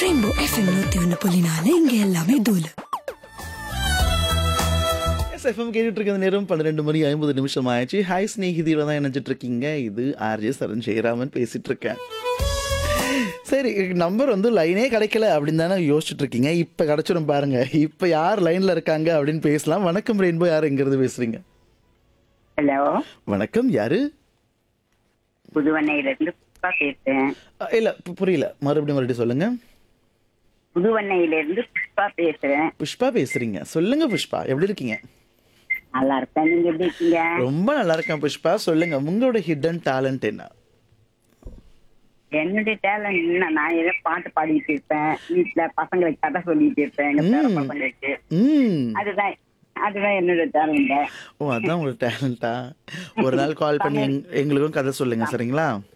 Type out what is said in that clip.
Rainbow FM நூத்தி ஒன்னு புள்ளி நாலு இங்க எல்லாமே தூளு எஃப்எம் கேட்டுட்டு இருக்கிற நேரம் பன்னிரெண்டு மணி ஐம்பது நிமிஷம் ஆயிடுச்சு ஹாய் ஸ்நேகிதியில தான் நினைச்சிட்டு இருக்கீங்க இது ஆர்ஜே சரண் ஜெயராமன் பேசிட்டு இருக்கேன் சரி நம்பர் வந்து லைனே கிடைக்கல அப்படின்னு தானே யோசிச்சுட்டு இருக்கீங்க இப்போ கிடைச்சிடும் பாருங்க இப்போ யார் லைன்ல இருக்காங்க அப்படின்னு பேசலாம் வணக்கம் ரெயின்போ யார் எங்கிறது பேசுறீங்க ஹலோ வணக்கம் யாரு புதுவண்ணையில இருந்து புஷ்பா பேசுறேன் அ, இல்ல பு- புரியல மறுபடியும் மறுபடியும் சொல்லுங்க புதுவண்ணையில இருந்து புஷ்பா பேசுறேன் புஷ்பா பேசுறீங்க சொல்லுங்க புஷ்பா எப்படி இருக்கீங்க நல்லா இருக்கேன் நீங்க எப்படி இருக்கீங்க ரொம்ப நல்லா இருக்கேன் புஷ்பா சொல்லுங்க உங்களோட ஹிடன் டேலண்ட் என்ன என்னுடைய டேலண்ட் என்ன நான் ஏதோ பாட்டு பாடிட்டு இருப்பேன் வீட்டுல பசங்களுக்கு கதை சொல்லிட்டு இருப்பேன் எங்க பேர ம். பசங்களுக்கு ம் அதுதான் அதுதான் என்னோட டேலண்ட் ஓ அதான் உங்களோட டேலண்டா ஒரு நாள் கால் பண்ணி எங்- எங்களுக்கும் கதை சொல்லுங்க சரிங்களா